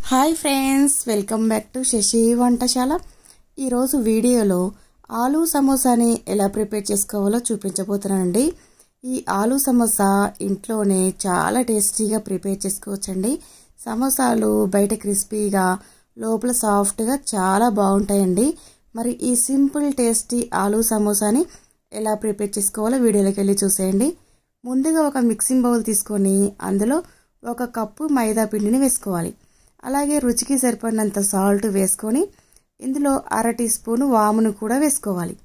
hi friends welcome back to Sasi వంటశాల ఈరోజు వీడియోలో ఆలూ సమోసాని ఎలా ప్రిపేర్ చేసుకోవాలో చూపించబోతున్నానండి ఈ ఆలూ సమోసా ఇంట్లోనే చాలా టేస్టీగా ప్రిపేర్ చేసుకోవచ్చండి సమోసాలు బయట క్రిస్పీగా లోపల సాఫ్ట్గా చాలా బాగుంటాయండి మరి ఈ సింపుల్ టేస్టీ ఆలూ సమోసాని ఎలా ప్రిపేర్ చేసుకోవాలో వీడియోలోకి వెళ్ళి చూసేయండి ముందుగా ఒక మిక్సింగ్ బౌల్ తీసుకొని అందులో ఒక కప్పు మైదా పిండిని వేసుకోవాలి అలాగే రుచికి సరిపడినంత సాల్ట్ వేసుకొని ఇందులో అర టీ స్పూన్ వామును కూడా వేసుకోవాలి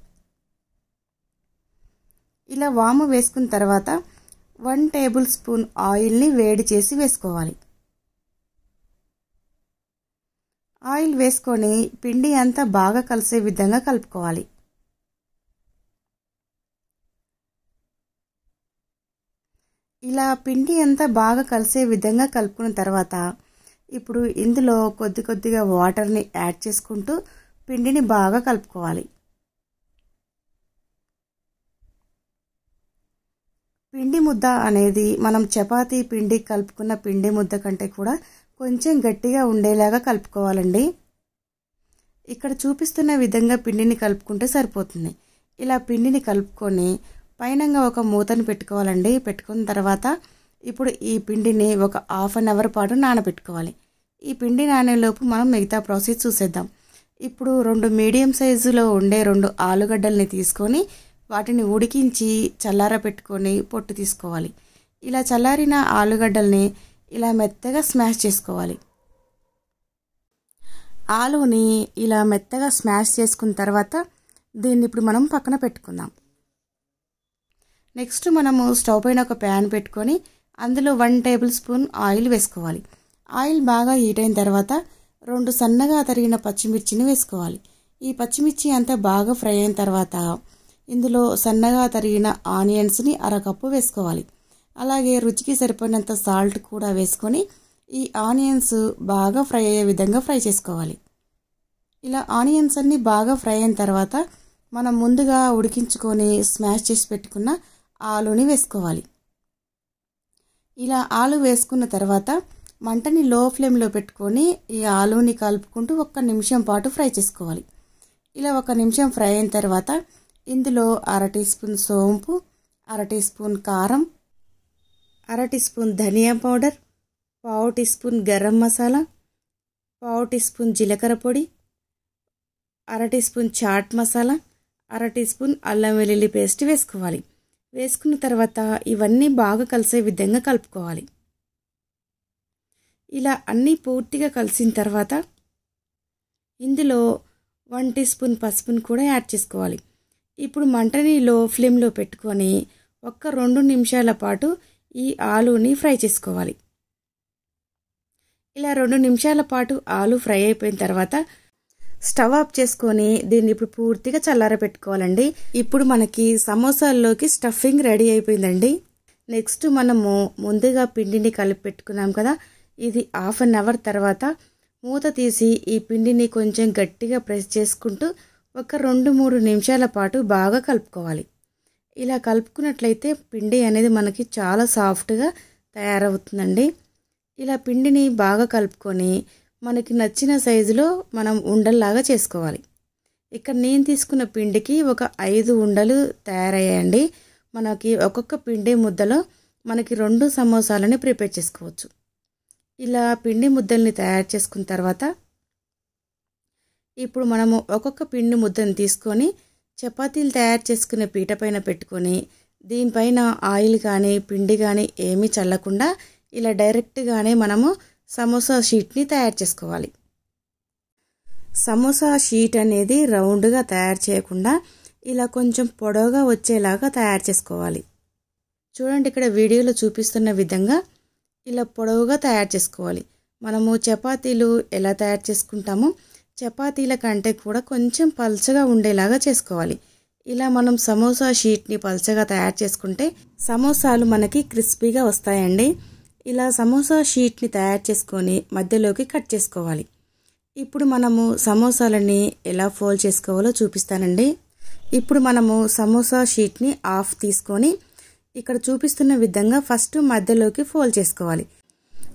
ఇలా వాము వేసుకున్న తర్వాత వన్ టేబుల్ స్పూన్ ఆయిల్ని వేడి చేసి వేసుకోవాలి ఆయిల్ వేసుకొని పిండి అంతా బాగా కలిసే విధంగా కలుపుకోవాలి ఇలా పిండి అంతా బాగా కలిసే విధంగా కలుపుకున్న తర్వాత ఇప్పుడు ఇందులో కొద్ది కొద్దిగా వాటర్ని యాడ్ చేసుకుంటూ పిండిని బాగా కలుపుకోవాలి పిండి ముద్ద అనేది మనం చపాతీ పిండి కలుపుకున్న పిండి ముద్ద కంటే కూడా కొంచెం గట్టిగా ఉండేలాగా కలుపుకోవాలండి ఇక్కడ చూపిస్తున్న విధంగా పిండిని కలుపుకుంటే సరిపోతుంది ఇలా పిండిని కలుపుకొని పైనంగా ఒక మూతను పెట్టుకోవాలండి పెట్టుకున్న తర్వాత ఇప్పుడు ఈ పిండిని ఒక హాఫ్ అన్ అవర్ పాటు నానబెట్టుకోవాలి ఈ పిండి నానేలోపు మనం మిగతా ప్రాసెస్ చూసేద్దాం ఇప్పుడు రెండు మీడియం సైజులో ఉండే రెండు ఆలుగడ్డల్ని తీసుకొని వాటిని ఉడికించి చల్లార పెట్టుకొని పొట్టు తీసుకోవాలి ఇలా చల్లారిన ఆలుగడ్డల్ని ఇలా మెత్తగా స్మాష్ చేసుకోవాలి ఆలుని ఇలా మెత్తగా స్మాష్ చేసుకున్న తర్వాత దీన్ని ఇప్పుడు మనం పక్కన పెట్టుకుందాం నెక్స్ట్ మనము స్టవ్ పైన ఒక ప్యాన్ పెట్టుకొని అందులో వన్ టేబుల్ స్పూన్ ఆయిల్ వేసుకోవాలి ఆయిల్ బాగా హీట్ అయిన తర్వాత రెండు సన్నగా తరిగిన పచ్చిమిర్చిని వేసుకోవాలి ఈ పచ్చిమిర్చి అంతా బాగా ఫ్రై అయిన తర్వాత ఇందులో సన్నగా తరిగిన ఆనియన్స్ని అరకప్పు వేసుకోవాలి అలాగే రుచికి సరిపడినంత సాల్ట్ కూడా వేసుకొని ఈ ఆనియన్స్ బాగా ఫ్రై అయ్యే విధంగా ఫ్రై చేసుకోవాలి ఇలా ఆనియన్స్ అన్నీ బాగా ఫ్రై అయిన తర్వాత మనం ముందుగా ఉడికించుకొని స్మాష్ చేసి పెట్టుకున్న ఆలుని వేసుకోవాలి ఇలా ఆలు వేసుకున్న తర్వాత మంటని లో ఫ్లేమ్లో పెట్టుకొని ఈ ఆలుని కలుపుకుంటూ ఒక్క నిమిషం పాటు ఫ్రై చేసుకోవాలి ఇలా ఒక నిమిషం ఫ్రై అయిన తర్వాత ఇందులో అర టీ స్పూన్ సోంపు అర టీ స్పూన్ కారం అర టీ స్పూన్ ధనియా పౌడర్ పావు టీ స్పూన్ గరం మసాలా పావు టీ స్పూన్ జీలకర్ర పొడి అర టీ స్పూన్ చాట్ మసాలా అర టీ స్పూన్ అల్లం వెల్లుల్లి పేస్ట్ వేసుకోవాలి వేసుకున్న తర్వాత ఇవన్నీ బాగా కలిసే విధంగా కలుపుకోవాలి ఇలా అన్నీ పూర్తిగా కలిసిన తర్వాత ఇందులో వన్ టీ స్పూన్ పసుపుని కూడా యాడ్ చేసుకోవాలి ఇప్పుడు మంటని లో ఫ్లేమ్లో పెట్టుకొని ఒక్క రెండు నిమిషాల పాటు ఈ ఆలుని ఫ్రై చేసుకోవాలి ఇలా రెండు నిమిషాల పాటు ఆలు ఫ్రై అయిపోయిన తర్వాత స్టవ్ ఆఫ్ చేసుకొని దీన్ని ఇప్పుడు పూర్తిగా చల్లార పెట్టుకోవాలండి ఇప్పుడు మనకి సమోసాల్లోకి స్టఫింగ్ రెడీ అయిపోయిందండి నెక్స్ట్ మనము ముందుగా పిండిని కలిపి పెట్టుకున్నాం కదా ఇది హాఫ్ అన్ అవర్ తర్వాత మూత తీసి ఈ పిండిని కొంచెం గట్టిగా ప్రెస్ చేసుకుంటూ ఒక రెండు మూడు నిమిషాల పాటు బాగా కలుపుకోవాలి ఇలా కలుపుకున్నట్లయితే పిండి అనేది మనకి చాలా సాఫ్ట్గా తయారవుతుందండి ఇలా పిండిని బాగా కలుపుకొని మనకి నచ్చిన సైజులో మనం ఉండల్లాగా చేసుకోవాలి ఇక్కడ నేను తీసుకున్న పిండికి ఒక ఐదు ఉండలు తయారయ్యాయండి మనకి ఒక్కొక్క పిండి ముద్దలో మనకి రెండు సమోసాలని ప్రిపేర్ చేసుకోవచ్చు ఇలా పిండి ముద్దల్ని తయారు చేసుకున్న తర్వాత ఇప్పుడు మనము ఒక్కొక్క పిండి ముద్దను తీసుకొని చపాతీలు తయారు చేసుకునే పీట పైన పెట్టుకొని దీనిపైన ఆయిల్ కానీ పిండి కానీ ఏమీ చల్లకుండా ఇలా డైరెక్ట్గానే మనము సమోసా షీట్ని తయారు చేసుకోవాలి సమోసా షీట్ అనేది రౌండ్గా తయారు చేయకుండా ఇలా కొంచెం పొడవుగా వచ్చేలాగా తయారు చేసుకోవాలి చూడండి ఇక్కడ వీడియోలో చూపిస్తున్న విధంగా ఇలా పొడవుగా తయారు చేసుకోవాలి మనము చపాతీలు ఎలా తయారు చేసుకుంటామో చపాతీల కంటే కూడా కొంచెం పల్చగా ఉండేలాగా చేసుకోవాలి ఇలా మనం సమోసా షీట్ని పల్చగా తయారు చేసుకుంటే సమోసాలు మనకి క్రిస్పీగా వస్తాయండి ఇలా సమోసా షీట్ని తయారు చేసుకొని మధ్యలోకి కట్ చేసుకోవాలి ఇప్పుడు మనము సమోసాలని ఎలా ఫోల్డ్ చేసుకోవాలో చూపిస్తానండి ఇప్పుడు మనము సమోసా షీట్ని ఆఫ్ తీసుకొని ఇక్కడ చూపిస్తున్న విధంగా ఫస్ట్ మధ్యలోకి ఫోల్డ్ చేసుకోవాలి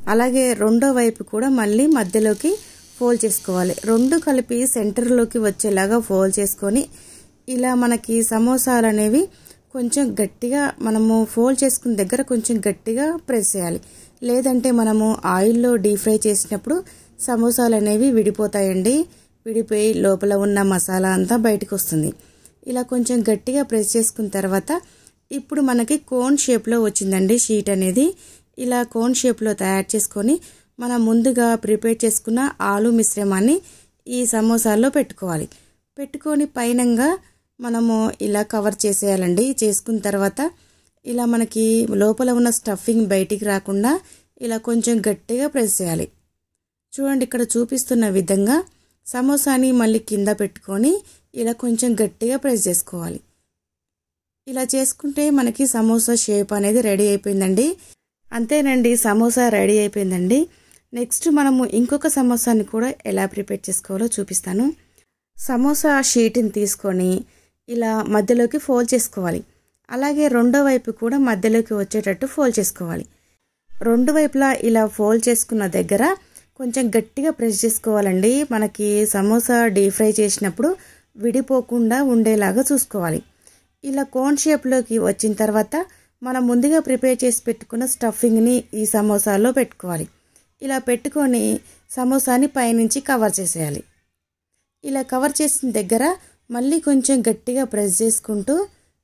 అలాగే రెండో వైపు కూడా మళ్ళీ మధ్యలోకి ఫోల్డ్ చేసుకోవాలి రెండు కలిపి సెంటర్లోకి వచ్చేలాగా ఫోల్డ్ చేసుకొని ఇలా మనకి సమోసాలు అనేవి కొంచెం గట్టిగా మనము ఫోల్డ్ చేసుకున్న దగ్గర కొంచెం గట్టిగా ప్రెస్ చేయాలి లేదంటే మనము ఆయిల్లో డీప్ ఫ్రై చేసినప్పుడు సమోసాలు అనేవి విడిపోతాయండి విడిపోయి లోపల ఉన్న మసాలా అంతా బయటకు వస్తుంది ఇలా కొంచెం గట్టిగా ప్రెస్ చేసుకున్న తర్వాత ఇప్పుడు మనకి కోన్ షేప్లో వచ్చిందండి షీట్ అనేది ఇలా కోన్ షేప్లో తయారు చేసుకొని మనం ముందుగా ప్రిపేర్ చేసుకున్న ఆలు మిశ్రమాన్ని ఈ సమోసాల్లో పెట్టుకోవాలి పెట్టుకొని పైనంగా మనము ఇలా కవర్ చేసేయాలండి చేసుకున్న తర్వాత ఇలా మనకి లోపల ఉన్న స్టఫింగ్ బయటికి రాకుండా ఇలా కొంచెం గట్టిగా ప్రెస్ చేయాలి చూడండి ఇక్కడ చూపిస్తున్న విధంగా సమోసాని మళ్ళీ కింద పెట్టుకొని ఇలా కొంచెం గట్టిగా ప్రెస్ చేసుకోవాలి ఇలా చేసుకుంటే మనకి సమోసా షేప్ అనేది రెడీ అయిపోయిందండి అంతేనండి సమోసా రెడీ అయిపోయిందండి నెక్స్ట్ మనము ఇంకొక సమోసాని కూడా ఎలా ప్రిపేర్ చేసుకోవాలో చూపిస్తాను సమోసా షీట్ని తీసుకొని ఇలా మధ్యలోకి ఫోల్డ్ చేసుకోవాలి అలాగే రెండో వైపు కూడా మధ్యలోకి వచ్చేటట్టు ఫోల్డ్ చేసుకోవాలి రెండు వైపులా ఇలా ఫోల్డ్ చేసుకున్న దగ్గర కొంచెం గట్టిగా ప్రెస్ చేసుకోవాలండి మనకి సమోసా డీప్ ఫ్రై చేసినప్పుడు విడిపోకుండా ఉండేలాగా చూసుకోవాలి ఇలా కోన్ షేప్లోకి వచ్చిన తర్వాత మనం ముందుగా ప్రిపేర్ చేసి పెట్టుకున్న స్టఫింగ్ని ఈ సమోసాలో పెట్టుకోవాలి ఇలా పెట్టుకొని సమోసాని పైనుంచి కవర్ చేసేయాలి ఇలా కవర్ చేసిన దగ్గర మళ్ళీ కొంచెం గట్టిగా ప్రెస్ చేసుకుంటూ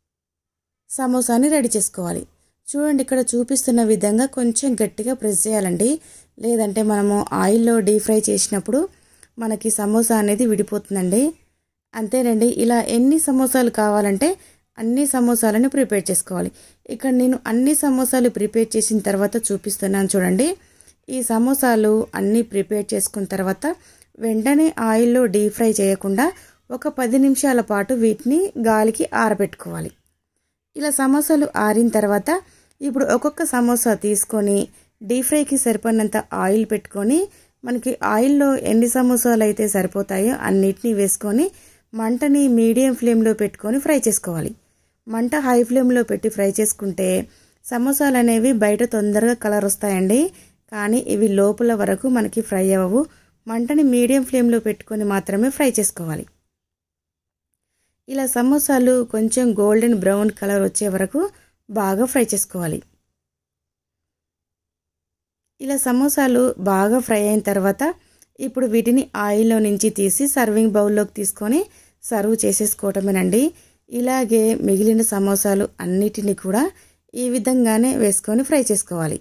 సమోసాని రెడీ చేసుకోవాలి చూడండి ఇక్కడ చూపిస్తున్న విధంగా కొంచెం గట్టిగా ప్రెస్ చేయాలండి లేదంటే మనము ఆయిల్లో డీప్ ఫ్రై చేసినప్పుడు మనకి సమోసా అనేది విడిపోతుందండి అంతేనండి ఇలా ఎన్ని సమోసాలు కావాలంటే అన్ని సమోసాలను ప్రిపేర్ చేసుకోవాలి ఇక్కడ నేను అన్ని సమోసాలు ప్రిపేర్ చేసిన తర్వాత చూపిస్తున్నాను చూడండి ఈ సమోసాలు అన్నీ ప్రిపేర్ చేసుకున్న తర్వాత వెంటనే ఆయిల్లో డీప్ ఫ్రై చేయకుండా ఒక పది నిమిషాల పాటు వీటిని గాలికి ఆరబెట్టుకోవాలి ఇలా సమోసాలు ఆరిన తర్వాత ఇప్పుడు ఒక్కొక్క సమోసా తీసుకొని డీప్ ఫ్రైకి సరిపడినంత ఆయిల్ పెట్టుకొని మనకి ఆయిల్లో ఎన్ని సమోసాలు అయితే సరిపోతాయో అన్నిటినీ వేసుకొని మంటని మీడియం ఫ్లేమ్లో పెట్టుకొని ఫ్రై చేసుకోవాలి మంట హై ఫ్లేమ్లో పెట్టి ఫ్రై చేసుకుంటే సమోసాలు అనేవి బయట తొందరగా కలర్ వస్తాయండి కానీ ఇవి లోపల వరకు మనకి ఫ్రై అవ్వవు మంటని మీడియం ఫ్లేమ్లో పెట్టుకొని మాత్రమే ఫ్రై చేసుకోవాలి ఇలా సమోసాలు కొంచెం గోల్డెన్ బ్రౌన్ కలర్ వచ్చే వరకు బాగా ఫ్రై చేసుకోవాలి ఇలా సమోసాలు బాగా ఫ్రై అయిన తర్వాత ఇప్పుడు వీటిని ఆయిల్లో నుంచి తీసి సర్వింగ్ బౌల్లోకి తీసుకొని సర్వ్ చేసేసుకోవటమేనండి ఇలాగే మిగిలిన సమోసాలు అన్నిటిని కూడా ఈ విధంగానే వేసుకొని ఫ్రై చేసుకోవాలి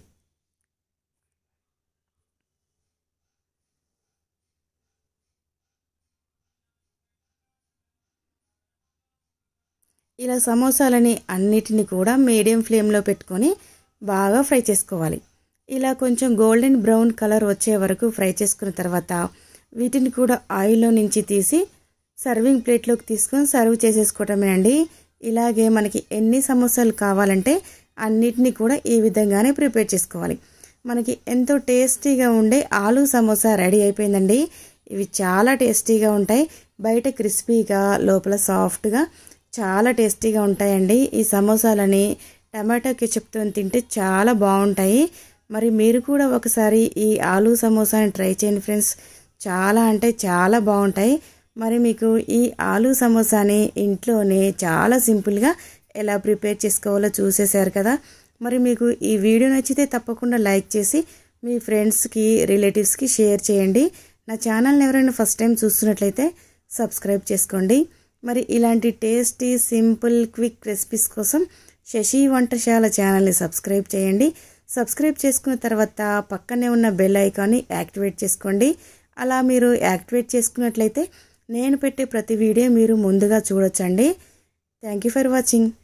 ఇలా సమోసాలని అన్నిటిని కూడా మీడియం ఫ్లేమ్లో పెట్టుకొని బాగా ఫ్రై చేసుకోవాలి ఇలా కొంచెం గోల్డెన్ బ్రౌన్ కలర్ వచ్చే వరకు ఫ్రై చేసుకున్న తర్వాత వీటిని కూడా ఆయిల్లో నుంచి తీసి సర్వింగ్ ప్లేట్లోకి తీసుకొని సర్వ్ చేసేసుకోవటమేనండి ఇలాగే మనకి ఎన్ని సమోసాలు కావాలంటే అన్నిటినీ కూడా ఈ విధంగానే ప్రిపేర్ చేసుకోవాలి మనకి ఎంతో టేస్టీగా ఉండే ఆలు సమోసా రెడీ అయిపోయిందండి ఇవి చాలా టేస్టీగా ఉంటాయి బయట క్రిస్పీగా లోపల సాఫ్ట్గా చాలా టేస్టీగా ఉంటాయండి ఈ సమోసాలని టమాటో కెచప్తో తింటే చాలా బాగుంటాయి మరి మీరు కూడా ఒకసారి ఈ ఆలు సమోసాని ట్రై చేయండి ఫ్రెండ్స్ చాలా అంటే చాలా బాగుంటాయి మరి మీకు ఈ ఆలు సమోసాని ఇంట్లోనే చాలా సింపుల్గా ఎలా ప్రిపేర్ చేసుకోవాలో చూసేశారు కదా మరి మీకు ఈ వీడియో నచ్చితే తప్పకుండా లైక్ చేసి మీ ఫ్రెండ్స్కి రిలేటివ్స్కి షేర్ చేయండి నా ఛానల్ని ఎవరైనా ఫస్ట్ టైం చూస్తున్నట్లయితే సబ్స్క్రైబ్ చేసుకోండి మరి ఇలాంటి టేస్టీ సింపుల్ క్విక్ రెసిపీస్ కోసం శశి వంటశాల ఛానల్ని సబ్స్క్రైబ్ చేయండి సబ్స్క్రైబ్ చేసుకున్న తర్వాత పక్కనే ఉన్న బెల్ ఐకాన్ని యాక్టివేట్ చేసుకోండి అలా మీరు యాక్టివేట్ చేసుకున్నట్లయితే నేను పెట్టే ప్రతి వీడియో మీరు ముందుగా చూడొచ్చండి థ్యాంక్ యూ ఫర్ వాచింగ్